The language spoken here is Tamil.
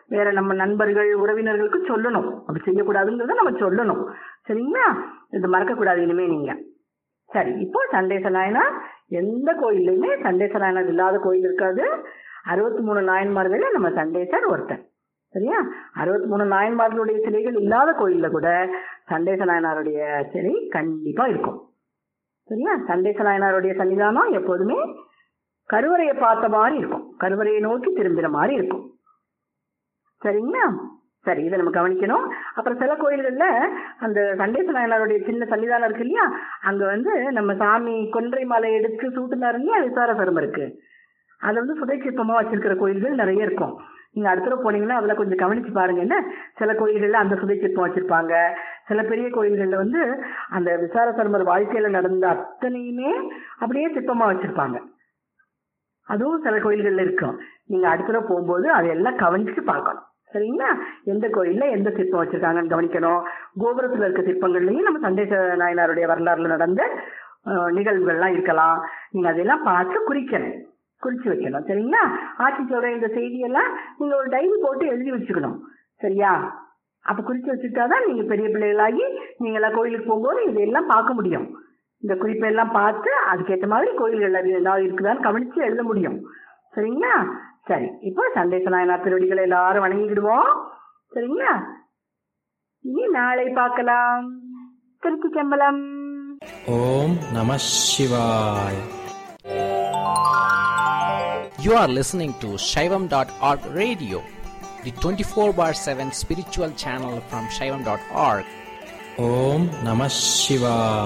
வேற நம்ம நண்பர்கள் உறவினர்களுக்கு சொல்லணும் அப்படி செய்யக்கூடாதுங்கிறத நம்ம சொல்லணும் சரிங்களா இது மறக்கக்கூடாது இனிமே நீங்க சரி இப்போ சண்டேச நாயனார் எந்த கோயில்லையுமே சண்டேச நாயனார் இல்லாத கோயில் இருக்காது அறுபத்தி மூணு நாயன்மார்கள் நம்ம சண்டேசர் ஒருத்தர் சரியா அறுபத்தி மூணு நாயன்மார்களுடைய சிலைகள் இல்லாத கோயில்ல கூட சண்டேச நாயனாருடைய சிலை கண்டிப்பா இருக்கும் சரியா சண்டேச நாயனாருடைய சன்னிதானம் எப்போதுமே கருவறையை பார்த்த மாதிரி இருக்கும் கருவறையை நோக்கி திரும்பின மாதிரி இருக்கும் சரிங்களா சரி இதை நம்ம கவனிக்கணும் அப்புறம் சில கோயில்கள்ல அந்த சண்டேச நாயனாருடைய சின்ன சன்னிதானம் இருக்கு இல்லையா அங்க வந்து நம்ம சாமி கொன்றை மாலை எடுத்து சூட்டுனாரு இல்லையா விசார சரம் இருக்கு அதை வந்து சுதை சிற்பமா வச்சிருக்கிற கோயில்கள் நிறைய இருக்கும் நீங்க அடுத்த தடவை போனீங்கன்னா அதுல கொஞ்சம் கவனிச்சு பாருங்க என்ன சில கோயில்கள்ல அந்த சுதை சிற்பம் வச்சிருப்பாங்க சில பெரிய கோயில்கள்ல வந்து அந்த விசார சர்மர் வாழ்க்கையில நடந்த அத்தனையுமே அப்படியே சிற்பமா வச்சிருப்பாங்க அதுவும் சில கோயில்கள்ல இருக்கும் நீங்க அடுத்த தடவை போகும்போது அதையெல்லாம் கவனிச்சு பார்க்கணும் சரிங்களா எந்த கோயில்ல எந்த சிற்பம் வச்சிருக்காங்கன்னு கவனிக்கணும் கோபுரத்துல இருக்க சிற்பங்கள்லயும் நம்ம சண்டேச நாயனாருடைய வரலாறுல நடந்த அஹ், நிகழ்வுகள்லாம் இருக்கலாம் நீங்க அதெல்லாம் பார்த்து குறிக்கணும் குறிச்சு வைக்கணும் சரிங்களா ஆட்சி சொல்ற இந்த செய்தியெல்லாம் நீங்க ஒரு டைரி போட்டு எழுதி வச்சுக்கணும் சரியா அப்ப குறிச்சு வச்சுட்டாதான் நீங்க பெரிய பிள்ளைகளாகி நீங்க எல்லாம் கோயிலுக்கு போகும்போது இதெல்லாம் பார்க்க முடியும் இந்த குறிப்பை எல்லாம் பார்த்து அதுக்கேற்ற மாதிரி கோயில்கள் அது ஏதாவது இருக்குதான்னு கவனிச்சு எழுத முடியும் சரிங்களா சரி இப்போ சண்டேச நாயனார் திருவடிகளை எல்லாரும் வணங்கிடுவோம் சரிங்களா இனி நாளை பார்க்கலாம் திருச்சி செம்பலம் ஓம் நம சிவாய் You are listening to Shaivam.org radio, the 24 bar 7 spiritual channel from Shaivam.org. ஓம் நம சிவாய்